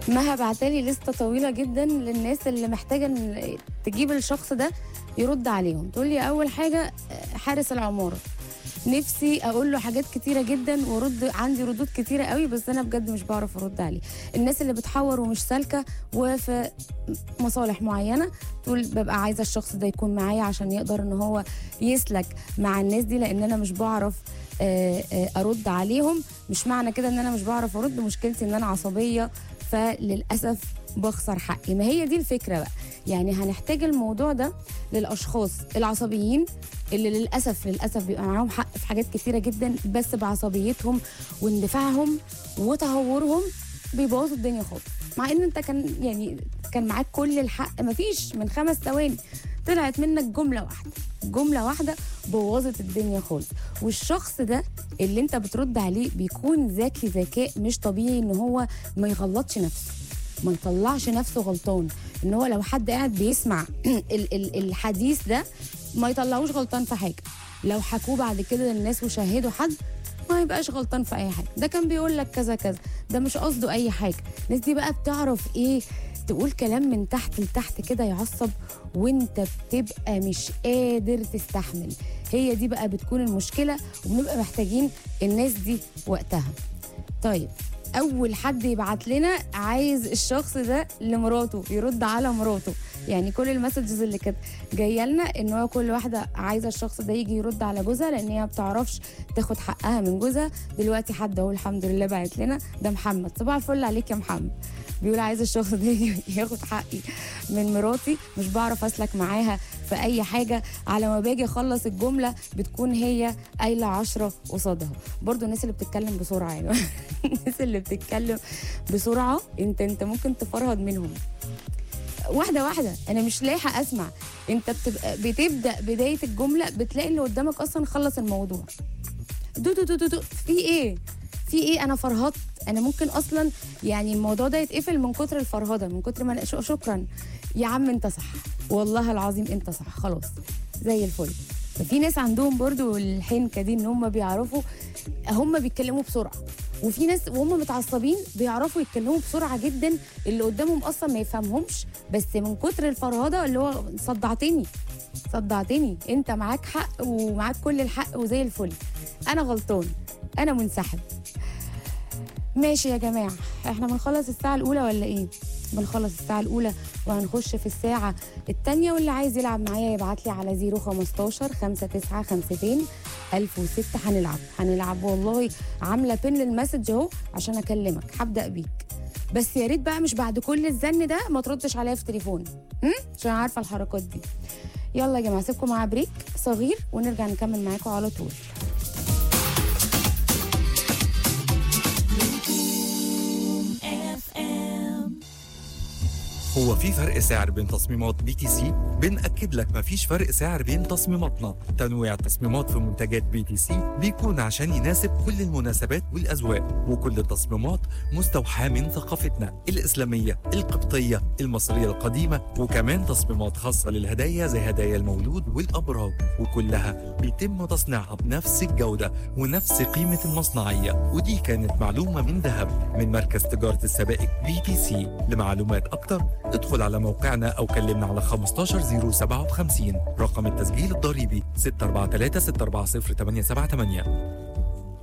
مها بعتلي لسته طويله جدا للناس اللي محتاجه إن تجيب الشخص ده يرد عليهم تقول لي اول حاجه آه، حارس العماره نفسي اقول له حاجات كتيره جدا ورد عندي ردود كتيره قوي بس انا بجد مش بعرف ارد عليه الناس اللي بتحور ومش سالكه وفي مصالح معينه تقول ببقى عايزه الشخص ده يكون معايا عشان يقدر ان هو يسلك مع الناس دي لان انا مش بعرف آه، آه، ارد عليهم مش معنى كده ان انا مش بعرف ارد مشكلتي ان انا عصبيه فللاسف بخسر حقي ما هي دي الفكره بقى يعني هنحتاج الموضوع ده للاشخاص العصبيين اللي للاسف للاسف بيبقى معاهم حق في حاجات كتيره جدا بس بعصبيتهم واندفاعهم وتهورهم بيبوظوا الدنيا خالص مع ان انت كان يعني كان معاك كل الحق مفيش من خمس ثواني طلعت منك جمله واحده جمله واحده بوظت الدنيا خالص والشخص ده اللي انت بترد عليه بيكون ذكي ذكاء مش طبيعي ان هو ما يغلطش نفسه ما يطلعش نفسه غلطان ان هو لو حد قاعد بيسمع ال- ال- الحديث ده ما يطلعوش غلطان في حاجه لو حكوه بعد كده للناس وشاهدوا حد ما يبقاش غلطان في اي حاجه ده كان بيقول لك كذا كذا ده مش قصده اي حاجه الناس دي بقى بتعرف ايه تقول كلام من تحت لتحت كده يعصب وانت بتبقى مش قادر تستحمل هي دي بقى بتكون المشكله وبنبقى محتاجين الناس دي وقتها طيب اول حد يبعت لنا عايز الشخص ده لمراته يرد على مراته يعني كل المسجز اللي كانت جايه لنا ان هو كل واحده عايزه الشخص ده يجي يرد على جوزها لان هي ما بتعرفش تاخد حقها من جوزها دلوقتي حد اهو الحمد لله بعت لنا ده محمد صباح الفل عليك يا محمد بيقول عايز الشخص ده يجي ياخد حقي من مراتي مش بعرف اسلك معاها في اي حاجه على ما باجي اخلص الجمله بتكون هي قايله عشرة قصادها برضو الناس اللي بتتكلم بسرعه يعني الناس اللي بتتكلم بسرعه انت انت ممكن تفرهد منهم واحده واحده انا مش لاحق اسمع انت بتبقى بتبدا بدايه الجمله بتلاقي اللي قدامك اصلا خلص الموضوع دو دو دو دو, دو. في ايه في ايه انا فرهطت انا ممكن اصلا يعني الموضوع ده يتقفل من كتر الفرهده من كتر ما أنا- ش- شكرا يا عم انت صح والله العظيم انت صح خلاص زي الفل ففي ناس عندهم برضو الحنكه دي ان هم بيعرفوا هم بيتكلموا بسرعه وفي ناس وهم متعصبين بيعرفوا يتكلموا بسرعه جدا اللي قدامهم اصلا ما يفهمهمش بس من كتر الفرهده اللي هو صدعتني صدعتني انت معاك حق ومعاك كل الحق وزي الفل انا غلطان انا منسحب ماشي يا جماعه احنا بنخلص الساعه الاولى ولا ايه بنخلص الساعة الأولى وهنخش في الساعة التانية واللي عايز يلعب معايا يبعت لي على 015 5952 1006 هنلعب هنلعب والله عاملة بين للمسج أهو عشان أكلمك هبدأ بيك بس يا ريت بقى مش بعد كل الزن ده ما تردش عليا في تليفوني م? عشان عارفة الحركات دي يلا يا جماعة سيبكم مع بريك صغير ونرجع نكمل معاكم على طول هو في فرق سعر بين تصميمات بي تي سي؟ بنأكد لك مفيش فرق سعر بين تصميماتنا، تنويع التصميمات في منتجات بي تي سي بيكون عشان يناسب كل المناسبات والأذواق، وكل التصميمات مستوحاة من ثقافتنا الإسلامية، القبطية، المصرية القديمة، وكمان تصميمات خاصة للهدايا زي هدايا المولود والأبراج، وكلها بيتم تصنيعها بنفس الجودة ونفس قيمة المصنعية، ودي كانت معلومة من ذهب من مركز تجارة السبائك بي تي سي، لمعلومات أكتر ادخل على موقعنا أو كلمنا على 15057 رقم التسجيل الضريبي 643 640 878